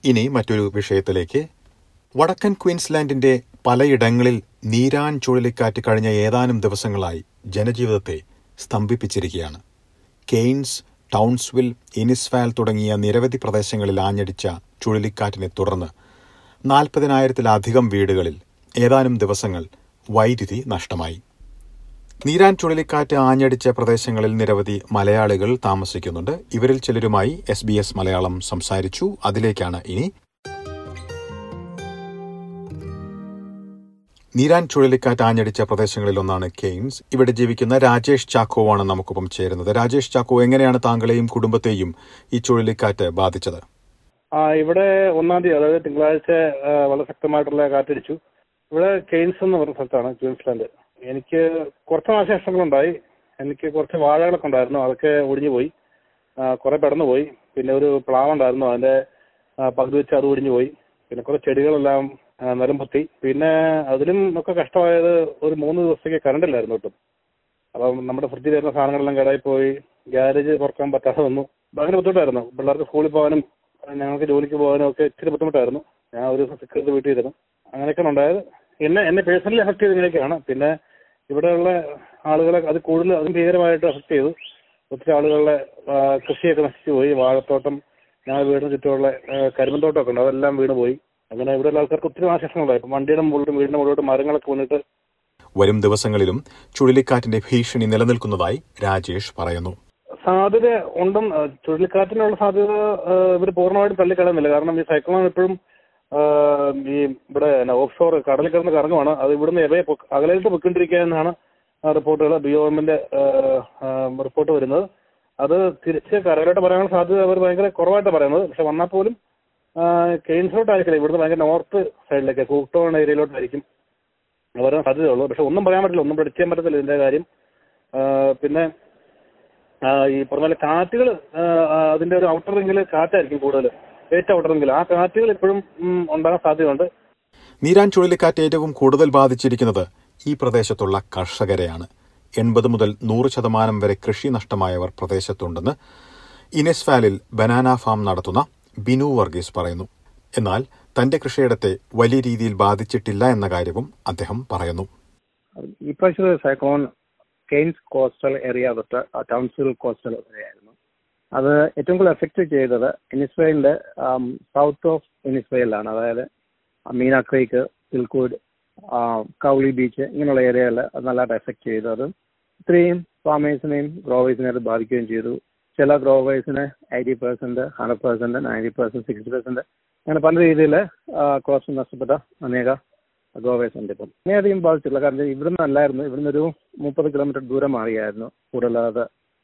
ഇനി മറ്റൊരു വിഷയത്തിലേക്ക് വടക്കൻ ക്വീൻസ്ലാൻഡിന്റെ പലയിടങ്ങളിൽ നീരാൻ ചുഴലിക്കാറ്റ് കഴിഞ്ഞ ഏതാനും ദിവസങ്ങളായി ജനജീവിതത്തെ സ്തംഭിപ്പിച്ചിരിക്കുകയാണ് കെയ്ൻസ് ടൗൺസ്വിൽ ഇനിസ്വാൽ തുടങ്ങിയ നിരവധി പ്രദേശങ്ങളിൽ ആഞ്ഞടിച്ച ചുഴലിക്കാറ്റിനെ തുടർന്ന് നാൽപ്പതിനായിരത്തിലധികം വീടുകളിൽ ഏതാനും ദിവസങ്ങൾ വൈദ്യുതി നഷ്ടമായി നീരാൻ ചുഴലിക്കാറ്റ് ആഞ്ഞടിച്ച പ്രദേശങ്ങളിൽ നിരവധി മലയാളികൾ താമസിക്കുന്നുണ്ട് ഇവരിൽ ചിലരുമായി എസ് ബി എസ് മലയാളം സംസാരിച്ചു അതിലേക്കാണ് ഇനി നീരാൻ ചുഴലിക്കാറ്റ് ആഞ്ഞടിച്ച പ്രദേശങ്ങളിൽ ഒന്നാണ് കെയ്ൻസ് ഇവിടെ ജീവിക്കുന്ന രാജേഷ് ചാക്കോവാണ് നമുക്കൊപ്പം ചേരുന്നത് രാജേഷ് ചാക്കോ എങ്ങനെയാണ് താങ്കളെയും കുടുംബത്തെയും ഈ ചുഴലിക്കാറ്റ് ബാധിച്ചത് ആ ഇവിടെ ഒന്നാം തീയതി അതായത് തിങ്കളാഴ്ച ആ, വളരെ ശക്തമായിട്ടുള്ള കാറ്റടിച്ചു ഇവിടെ കെയ്ൻസ് എന്ന് പറഞ്ഞ സ്ഥലത്താണ് ക്വീൻസ്ലാൻഡ് എനിക്ക് കുറച്ച് നാശനഷ്ടങ്ങളുണ്ടായി എനിക്ക് കുറച്ച് വാഴകളൊക്കെ ഉണ്ടായിരുന്നു അതൊക്കെ ഒടിഞ്ഞു പോയി ആ, കുറെ പെടന്നു പോയി പിന്നെ ഒരു പ്ലാവ് ഉണ്ടായിരുന്നു അതിന്റെ ആ, പകുതി വെച്ച് അത് ഒടിഞ്ഞു പോയി പിന്നെ കുറെ ചെടികളെല്ലാം ആ, നിലം പൊത്തി പിന്നെ അതിലും ഒക്കെ കഷ്ടമായത് ഒരു മൂന്ന് ദിവസത്തേക്ക് കറണ്ട് ഇല്ലായിരുന്നു ഒട്ടും അപ്പം നമ്മുടെ ഫ്രിഡ്ജിൽ വരുന്ന സാധനങ്ങളെല്ലാം കേടായി പോയി ഗ്യാരേജ് തുറക്കാൻ പറ്റാതെ വന്നു ഭയങ്കര ബുദ്ധിമുട്ടായിരുന്നു പിള്ളേർക്ക് സ്കൂളിൽ പോകാനും ഞങ്ങൾക്ക് ജോലിക്ക് പോകാനും ഒക്കെ ഇച്ചിരി ബുദ്ധിമുട്ടായിരുന്നു ഞാൻ ഒരു ദിവസം സിക്ക് ചെയ്ത് വീട്ടിൽ ഇരുന്നു അങ്ങനെയൊക്കെയാണ് ഉണ്ടായത് എന്നെ എന്നെ പേഴ്സണലി അഫക്ട് ചെയ്ത് ഇങ്ങനെയൊക്കെയാണ് പിന്നെ ഇവിടെയുള്ള ആളുകളെ അത് കൂടുതൽ അതും ഭീകരമായിട്ട് അഫക്ട് ചെയ്തു ഒത്തിരി ആളുകളുടെ ആ, കൃഷിയൊക്കെ നശിച്ചു പോയി വാഴത്തോട്ടം ഞങ്ങളുടെ വീടിന് ചുറ്റുമുള്ള ആ, കരിമ്പന്തോട്ടമൊക്കെ ഉണ്ട് അതെല്ലാം വീണ് പോയി അങ്ങനെ ഇവിടെയുള്ള ആൾക്കാർക്ക് ഒത്തിരി നാശനഷ്ടങ്ങളുണ്ടായി ഇപ്പം വണ്ടിയുടെ മുകളിലും വീടിന്റെ മുകളിലോട്ട് മരങ്ങളൊക്കെ വീണിട്ട് വരും ദിവസങ്ങളിലും ചുഴലിക്കാറ്റിന്റെ ഭീഷണി നിലനിൽക്കുന്നതായി രാജേഷ് പറയുന്നു സാധ്യത ഉണ്ടും ആ, ചുഴലിക്കാറ്റിനുള്ള സാധ്യത ഇവർ പൂർണ്ണമായിട്ടും തള്ളിക്കളയുന്നില്ല കാരണം ഈ സൈക്ലോൺ എപ്പോഴും ആ, ഈ ഇവിടെ ഓഫ് ഷോർ കടലിൽ കിടന്ന് കറങ്ങുവാണ് അത് ഇവിടുന്ന് എവയെ പൊക്ക- അകലേക്ക് പൊയ്ക്കൊണ്ടിരിക്കുക എന്നാണ് റിപ്പോർട്ടുകൾ ബി ഒ എമ്മിന്റെ റിപ്പോർട്ട് വരുന്നത് അത് തിരിച്ച് കരയിലോട്ട് പറയാനുള്ള സാധ്യത അവർ ഭയങ്കര കുറവായിട്ട് പറയുന്നത് പക്ഷെ വന്നാൽ പോലും കെയിൻസിലോട്ടായിരിക്കില്ല ഇവിടുന്ന് ഭയങ്കര നോർത്ത് സൈഡിലേക്ക് കൂക്ടോൺ ഏരിയയിലോട്ടായിരിക്കും വരാൻ സാധ്യതയുള്ളൂ പക്ഷെ ഒന്നും പറയാൻ പറ്റില്ല ഒന്നും പ്രഡിക്റ്റ് ചെയ്യാൻ പറ്റത്തില്ല ഇതിന്റെ കാര്യം ആ, പിന്നെ ആ, ഈ പറഞ്ഞ പോലെ കാറ്റുകൾ അതിന്റെ ഒരു ഔട്ടർ റിംഗിൽ കാറ്റായിരിക്കും കൂടുതൽ ഏറ്റവും ഔട്ടർ റിംഗിൽ ആ കാറ്റുകൾ ഇപ്പോഴും ഉം, ഉണ്ടാകാൻ സാധ്യതയുണ്ട് നീരാൻ ചുഴലിക്കാറ്റ് ഏറ്റവും കൂടുതൽ ബാധിച്ചിരിക്കുന്നത് ഈ പ്രദേശത്തുള്ള കർഷകരെയാണ് എൺപത് മുതൽ നൂറ് ശതമാനം വരെ കൃഷി നഷ്ടമായവർ പ്രദേശത്തുണ്ടെന്ന് ഇനെസ്വാലിൽ ബനാന ഫാം നടത്തുന്ന ബിനു വർഗീസ് പറയുന്നു എന്നാൽ തന്റെ കൃഷിയിടത്തെ വലിയ രീതിയിൽ ബാധിച്ചിട്ടില്ല എന്ന കാര്യവും അദ്ദേഹം പറയുന്നു ഈ പ്രാവശ്യത്തെ സൈക്ലോൺ കെയ്ൻസ് കോസ്റ്റൽ ഏരിയ തൊട്ട് ടൗൺസിൽ കോസ്റ്റൽ ഏരിയയായിരുന്നു അത് ഏറ്റവും കൂടുതൽ എഫക്റ്റ് ചെയ്തത് ഇനിസ്വയിലിന്റെ സൗത്ത് ഓഫ് ഇനിസ്വയിലാണ് അതായത് Mena creek Silkwood Cowley beach ഇങ്ങനെയുള്ള ഏരിയകളിൽ അത് നല്ലതായിട്ട് എഫക്റ്റ് ചെയ്തു അത് ഇത്രയും ഫാമേഴ്സിനെയും ഗ്രോവേഴ്സിനെയും അത് ബാധിക്കുകയും ചെയ്തു ചില ഗ്രോവേഴ്സിന് eighty percent hundred percent ninety percent sixty percent അങ്ങനെ പല രീതിയിൽ കോസ്റ്റ് നഷ്ടപ്പെട്ട അനേക ഗോവേഴ്സ് ഉണ്ട് ഇപ്പം വളരെയധികം ബാധിച്ചില്ല കാരണം ഇവിടുന്ന് അല്ലായിരുന്നു ഇവിടുന്ന് ഒരു മുപ്പത് കിലോമീറ്റർ ദൂരം മാറിയായിരുന്നു കൂടുതലത്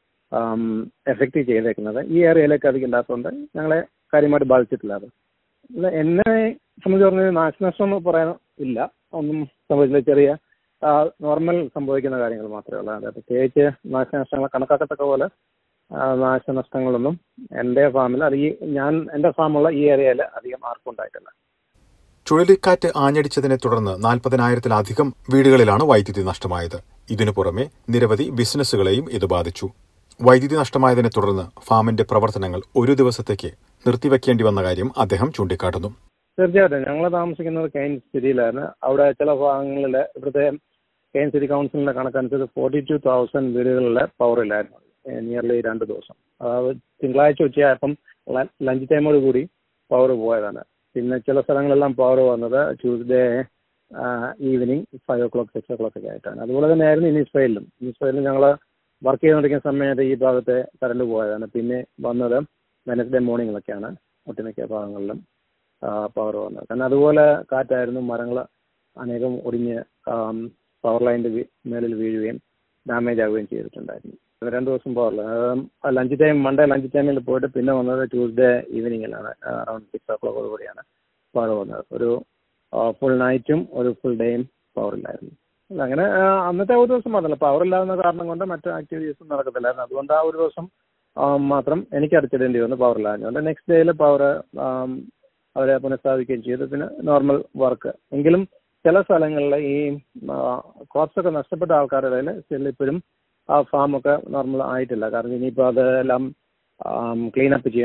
എഫക്റ്റ് ചെയ്തേക്കുന്നത് ഈ ഏരിയയിലേക്ക് അധികം ഇല്ലാത്തതുകൊണ്ട് ഞങ്ങളെ കാര്യമായിട്ട് ബാധിച്ചിട്ടില്ല അത് അല്ല, എന്നെ സംബന്ധിച്ച് പറഞ്ഞ നാശനഷ്ടം എന്ന് പറയാൻ ഇല്ല ഒന്നും സംഭവിച്ചില്ല ചെറിയ നോർമൽ സംഭവിക്കുന്ന കാര്യങ്ങൾ മാത്രമേ ഉള്ളൂ അതായത് പ്രത്യേകിച്ച് നാശനഷ്ടങ്ങൾ കണക്കാക്കത്തക്ക പോലെ ആ, നാശനഷ്ടങ്ങളൊന്നും എൻ്റെ ഫാമിൽ അത് ഈ ഞാൻ എൻ്റെ ഫാമുള്ള ഈ ഏരിയയിൽ അധികം ആർക്കും ഉണ്ടായിട്ടില്ല ചുഴലിക്കാറ്റ് ആഞ്ഞടിച്ചതിനെ തുടർന്ന് നാൽപ്പതിനായിരത്തിലധികം വീടുകളിലാണ് വൈദ്യുതി നഷ്ടമായത് ഇതിനു പുറമെ നിരവധി ബിസിനസ്സുകളെയും ഇത് ബാധിച്ചു വൈദ്യുതി നഷ്ടമായതിനെ തുടർന്ന് ഫാമിന്റെ പ്രവർത്തനങ്ങൾ ഒരു ദിവസത്തേക്ക് നിർത്തിവെക്കേണ്ടി വന്ന കാര്യം അദ്ദേഹം ചൂണ്ടിക്കാട്ടുന്നു തീർച്ചയായിട്ടും ഞങ്ങൾ താമസിക്കുന്നത് കെയിൻ സിറ്റിയിലാണ് അവിടെ ചില ഭാഗങ്ങളിൽ ഇവിടുത്തെ കെയിൻ സിറ്റി കൗൺസിലിന്റെ കണക്കനുസരിച്ച് ഫോർട്ടി ടു തൗസൻഡ് വീടുകളിലെ പവർ ഇല്ലായിരുന്നു നിയർലി രണ്ട് ദിവസം അതായത് തിങ്കളാഴ്ച ഉച്ചയായപ്പം ലഞ്ച് ടൈമോട് കൂടി പവർ പോയതാണ് പിന്നെ ചില സ്ഥലങ്ങളെല്ലാം പവർ വന്നത് Tuesday evening five o'clock six o'clock ഒക്കെ ആയിട്ടാണ് അതുപോലെ തന്നെയായിരുന്നു ഇനിസ്ഫയിലും ഇനിസ്ഫയിലും ഞങ്ങൾ വർക്ക് ചെയ്തുകൊണ്ടിരിക്കുന്ന സമയത്ത് ഈ ഭാഗത്തെ കറണ്ട് പോയതാണ് പിന്നെ വന്നത് വെനസ്ഡേ മോർണിംഗിലൊക്കെയാണ് ഒട്ടുമിക്ക ഭാഗങ്ങളിലും പവർ വന്നത് കാരണം അതുപോലെ കാറ്റായിരുന്നു മരങ്ങൾ അനേകം ഒടിഞ്ഞ് പവർ ലൈൻ്റെ മേളിൽ വീഴുകയും ഡാമേജ് ആവുകയും ചെയ്തിട്ടുണ്ടായിരുന്നു ഇത് രണ്ട് ദിവസം പവറില്ല ലഞ്ച് ടൈം മൺഡേ ലഞ്ച് ടൈമിൽ പോയിട്ട് പിന്നെ വന്നത് ട്യൂസ്ഡേ ഈവനിങ്ങിലാണ് അറൌണ്ട് സിക്സ് ഓ ക്ലോക്കോട് കൂടിയാണ് പവർ വന്നത് ഒരു ഫുൾ നൈറ്റും ഒരു ഫുൾ ഡേയും പവർ ഇല്ലായിരുന്നു അല്ല, അങ്ങനെ ആ, അന്നത്തെ ഒരു ദിവസം മാത്രമല്ല പവർ ഇല്ലാവുന്ന കാരണം കൊണ്ട് മറ്റു ആക്ടിവിറ്റീസും നടക്കത്തില്ലായിരുന്നു അതുകൊണ്ട് ആ ഒരു ദിവസം ആ, മാത്രം എനിക്ക് അടച്ചിടേണ്ടി വന്നു പവർ ഇല്ലാഞ്ഞുകൊണ്ട് നെക്സ്റ്റ് ഡേയിൽ പവർ അവരെ പുനഃസ്ഥാപിക്കുകയും ചെയ്തു പിന്നെ നോർമൽ വർക്ക് എങ്കിലും ചില സ്ഥലങ്ങളിൽ ഈ ക്രോപ്സ് ഒക്കെ നഷ്ടപ്പെട്ട ആൾക്കാരുടെ ഇടയിൽ സ്റ്റിൽ ഇപ്പോഴും ആ ഫാം ഒക്കെ നോർമൽ ആയിട്ടില്ല കാരണം ഇനിയിപ്പോൾ അതെല്ലാം ക്ലീൻ അപ്പ് ചെയ്യണം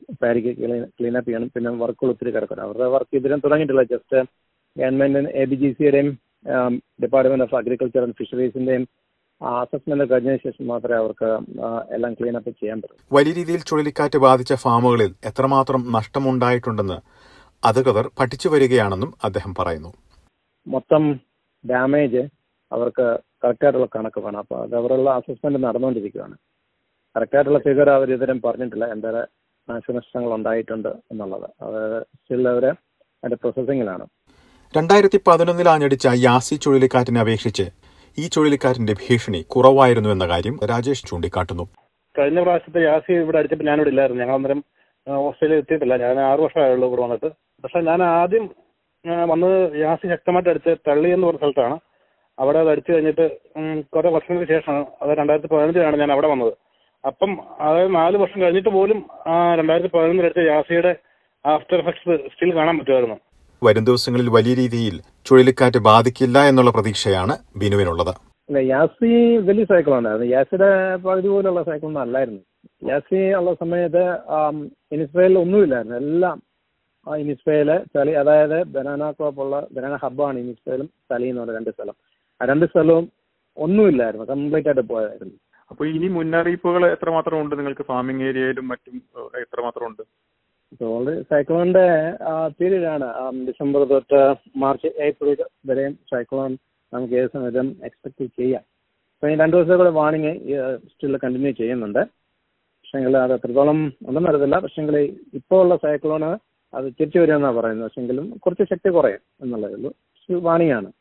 പാരിക്ക് ക്ലീൻ അപ്പ് ചെയ്യണം പിന്നെ വർക്കുകൾ ഒത്തിരി കിടക്കണം അവരുടെ വർക്ക് ഇതിനും തുടങ്ങിയിട്ടില്ല just government A B G സിയുടെയും ഡിപ്പാർട്ട്മെന്റ് ഓഫ് അഗ്രികൾച്ചർ ആൻഡ് ഫിഷറീസിന്റെയും അസസ്മെന്റ് കഴിഞ്ഞതിന് ശേഷം മാത്രമേ അവർക്ക് ആ, എല്ലാം ക്ലീൻ അപ്പ് ചെയ്യാൻ പറ്റൂ വലിയ രീതിയിൽ ചുഴലിക്കാറ്റ് ബാധിച്ച ഫാമുകളിൽ എത്രമാത്രം നഷ്ടമുണ്ടായിട്ടുണ്ടെന്ന് അധികൃതർ പഠിച്ചു വരികയാണെന്നും അദ്ദേഹം പറയുന്നു മൊത്തം ഡാമേജ് അവർക്ക് കറക്റ്റായിട്ടുള്ള കണക്ക് വേണം അപ്പോൾ അത് അവരുള്ള അസസ്മെന്റ് നടന്നുകൊണ്ടിരിക്കുകയാണ് കറക്റ്റായിട്ടുള്ള ഫിഗർ അവർ ഇതുവരെ പറഞ്ഞിട്ടില്ല എന്തായാലും നാശനഷ്ടങ്ങൾ ഉണ്ടായിട്ടുണ്ട് എന്നുള്ളത് അത് സ്റ്റിൽ അവർ അതിന്റെ പ്രോസസ്സിങ്ങിലാണ് രണ്ടായിരത്തി പതിനൊന്നിൽ ആഞ്ഞടിച്ച യാസി ചുഴലിക്കാറ്റിനെ അപേക്ഷിച്ച് ഈ ചുഴലിക്കാറ്റിന്റെ ഭീഷണി കുറവായിരുന്നു എന്ന കാര്യം രാജേഷ് ചൂണ്ടിക്കാട്ടുന്നു കഴിഞ്ഞ പ്രാവശ്യത്തെ യാസി ഇവിടെ അടിച്ചപ്പോൾ ഞാനിവിടെ ഇല്ലായിരുന്നു ഞങ്ങൾ അന്നേരം ആ, ഓസ്ട്രേലിയ എത്തിയിട്ടില്ല ഞാൻ ആറ് വർഷമായുള്ളൂ ഇവിടെ വന്നിട്ട് പക്ഷെ ഞാൻ ആദ്യം ആ, വന്നത് യാസി ശക്തമായിട്ട് അടിച്ച് തള്ളി എന്ന് പറഞ്ഞ സ്ഥലത്താണ് അവിടെ അത് അടിച്ചു കഴിഞ്ഞിട്ട് ഉം, കുറെ വർഷങ്ങൾക്ക് ശേഷമാണ് അത് രണ്ടായിരത്തി പതിനഞ്ചിലാണ് ഞാൻ അവിടെ വന്നത് അപ്പം അതായത് നാല് വർഷം കഴിഞ്ഞിട്ട് പോലും ആ രണ്ടായിരത്തി പതിനൊന്നിൽ അടിച്ച യാസിയുടെ ആഫ്റ്റർ എഫക്ട്സ് സ്റ്റിൽ കാണാൻ പറ്റുമായിരുന്നു വരും ദിവസങ്ങളിൽ വലിയ രീതിയിൽ ചുഴലിക്കാറ്റ് ബാധിക്കില്ല എന്നുള്ള പ്രതീക്ഷയാണ് ബിനുവിനുള്ളത് ഇല്ല യാസി വലിയ സൈക്കിൾ ഉണ്ടായിരുന്നു യാസിയുടെ പകുതി പോലുള്ള സൈക്കിൾ ഒന്നും അല്ലായിരുന്നു യാസി ഉള്ള സമയത്ത് ആം, ഇനിസ്രയേലിൽ ഒന്നുമില്ലായിരുന്നു എല്ലാം ആ ഇനിസ്രയേല് ചളി അതായത് ബനാന ക്രോപ്പ് ഉള്ള ബനാന ഹബ്ബാണ് ഇനിസ്രയേലും ചളി എന്ന് പറഞ്ഞ രണ്ട് സ്ഥലം ആ രണ്ട് സ്ഥലവും ഒന്നുമില്ലായിരുന്നു കംപ്ലീറ്റ് ആയിട്ട് പോയായിരുന്നു അപ്പൊ ഇനി മുന്നറിയിപ്പുകൾ എത്രമാത്രം ഉണ്ട് നിങ്ങൾക്ക് ഫാമിംഗ് ഏരിയയിലും മറ്റും ഏഹ്, എത്രമാത്രം ഉണ്ട് ഓൾറെഡി സൈക്ലോണിന്റെ പീരീഡ് ആണ് ആം, ഡിസംബർ തൊട്ട് മാർച്ച് ഏപ്രിൽ വരെയും സൈക്ലോൺ നമുക്ക് ഏത് സമയത്തും എക്സ്പെക്ട് ചെയ്യാം അപ്പൊ ഈ രണ്ടു ദിവസത്തെ കൂടെ വാണിംഗ് സ്റ്റിൽ കണ്ടിന്യൂ ചെയ്യുന്നുണ്ട് പക്ഷെങ്കിൽ അത് എത്രത്തോളം ഉണ്ടെന്ന് അറിയത്തില്ല പക്ഷെങ്കിൽ ഇപ്പോൾ ഉള്ള സൈക്ലോണ് അത് തിരിച്ചു വരുമെന്നാണ് പറയുന്നത് പക്ഷെങ്കിലും കുറച്ച് ശക്തി കുറയും എന്നുള്ളതേ ഉള്ളൂ വാണിംഗ് ആണ്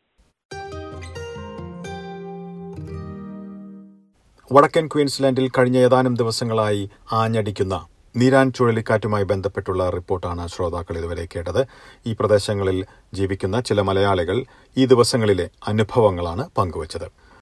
വടക്കൻ ക്വീൻസ്ലാൻഡിൽ കഴിഞ്ഞ ഏതാനും ദിവസങ്ങളായി ആഞ്ഞടിക്കുന്ന നീരാൻ ചുഴലിക്കാറ്റുമായി ബന്ധപ്പെട്ടുള്ള റിപ്പോർട്ടാണ് ശ്രോതാക്കൾ ഇതുവരെ കേട്ടത് ഈ പ്രദേശങ്ങളിൽ ജീവിക്കുന്ന ചില മലയാളികൾ ഈ ദിവസങ്ങളിലെ അനുഭവങ്ങളാണ് പങ്കുവച്ചത്